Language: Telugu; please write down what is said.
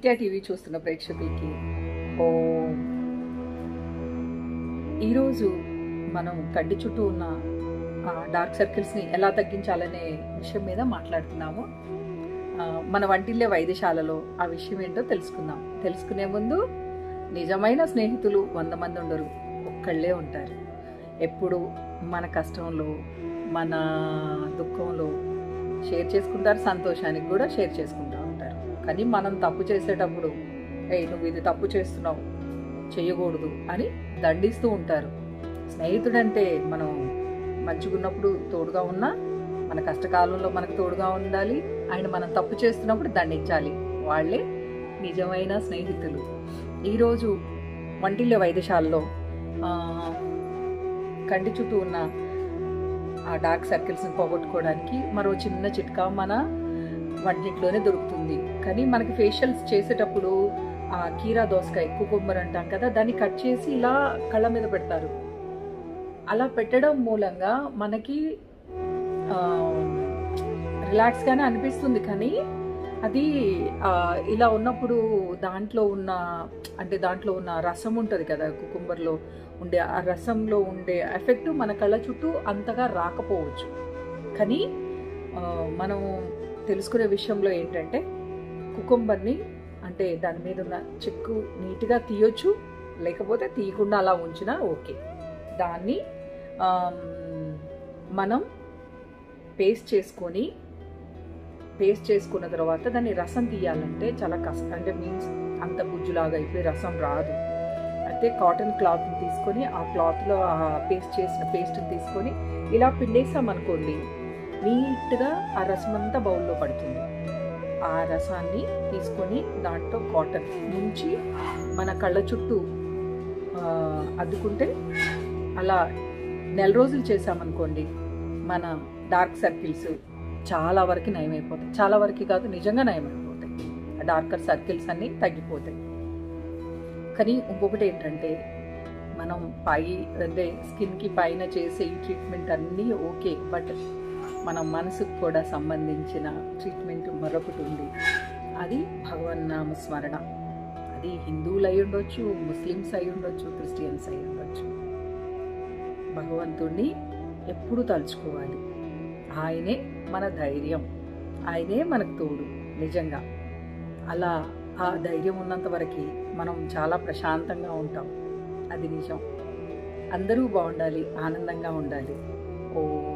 సత్య టీవీ చూస్తున్న ప్రేక్షకులకి ఓ ఈరోజు మనం కంటి చుట్టూ ఉన్న ఆ, డార్క్ సర్కిల్స్ని ఎలా తగ్గించాలనే విషయం మీద మాట్లాడుతున్నాము ఆ, మన వంటిల్లే వైద్యశాలలో ఆ విషయం ఏంటో తెలుసుకుందాం తెలుసుకునే ముందు నిజమైన స్నేహితులు వంద మంది ఉండరు ఒక్కళ్ళే ఉంటారు ఎప్పుడు మన కష్టంలో మన దుఃఖంలో షేర్ చేసుకుంటారు సంతోషానికి కూడా షేర్ చేసుకుంటూ ఉంటారు కానీ మనం తప్పు చేసేటప్పుడు ఏ నువ్వు ఇది తప్పు చేస్తున్నావు చేయకూడదు అని దండిస్తూ ఉంటారు స్నేహితుడంటే మనం మంచిగున్నప్పుడు తోడుగా ఉన్నా మన కష్టకాలంలో మనకు తోడుగా ఉండాలి ఆయన మనం తప్పు చేస్తున్నప్పుడు దండించాలి వాళ్ళే నిజమైన స్నేహితులు ఈరోజు వంటిల్లే వైద్యశాలలో ఆ, కంటి చుట్టూ ఉన్న ఆ డార్క్ సర్కిల్స్ని పోగొట్టుకోవడానికి మరో చిన్న చిట్కా మన వంటింట్లోనే దొరుకుతుంది కానీ మనకి ఫేషియల్స్ చేసేటప్పుడు ఆ కీరా దోసకాయ కుకుంబర్ అంటాం కదా దాన్ని కట్ చేసి ఇలా కళ్ళ మీద పెడతారు అలా పెట్టడం మూలంగా మనకి రిలాక్స్గానే అనిపిస్తుంది కానీ అది ఆ, ఇలా ఉన్నప్పుడు దాంట్లో ఉన్న అంటే దాంట్లో ఉన్న రసం ఉంటుంది కదా కుకుంబర్లో ఉండే ఆ రసంలో ఉండే ఎఫెక్ట్ మన కళ్ళ చుట్టూ అంతగా రాకపోవచ్చు కానీ ఆ, మనం తెలుసుకునే విషయంలో ఏంటంటే కుకుంబర్ని అంటే దాని మీద ఉన్న చెక్కు నీట్గా తీయొచ్చు లేకపోతే తీయకుండా అలా ఉంచినా ఓకే దాన్ని ఆమ్, మనం పేస్ట్ చేసుకొని పేస్ట్ చేసుకున్న తర్వాత దాన్ని రసం తీయాలంటే చాలా కష్టం అంటే మీన్స్ అంత గుజ్జులాగా అయిపోయి రసం రాదు అయితే కాటన్ క్లాత్ని తీసుకొని ఆ క్లాత్లో ఆ పేస్ట్ చేసిన పేస్ట్ని తీసుకొని ఇలా పిండేసామనుకోండి నీట్గా ఆ రసం అంతా బౌల్లో పడుతుంది ఆ రసాన్ని తీసుకొని దాంట్లో కాటన్ నుంచి మన కళ్ళ చుట్టూ ఆ, అద్దుకుంటే అలా నెల రోజులు చేసామనుకోండి మన డార్క్ సర్కిల్స్ చాలా వరకు నయమైపోతాయి చాలా వరకు కాదు నిజంగా నయమైపోతాయి ఆ డార్కర్ సర్కిల్స్ అన్నీ తగ్గిపోతాయి కానీ ఇంకొకటి ఏంటంటే మనం పై అంటే స్కిన్కి పైన చేసే ఈ ట్రీట్మెంట్ అన్నీ ఓకే బట్ మన మనసుకు కూడా సంబంధించిన ట్రీట్మెంట్ మరొకటి ఉంది అది భగవన్నామ స్మరణ అది హిందువులు అయి ఉండొచ్చు ముస్లిమ్స్ అయి ఉండొచ్చు క్రిస్టియన్స్ అయి ఉండొచ్చు భగవంతుణ్ణి ఎప్పుడు తలుచుకోవాలి ఆయనే మన ధైర్యం ఆయనే మనకు తోడు నిజంగా అలా ఆ ధైర్యం ఉన్నంత వరకు మనం చాలా ప్రశాంతంగా ఉంటాం అది నిజం అందరూ బాగుండాలి ఆనందంగా ఉండాలి ఓ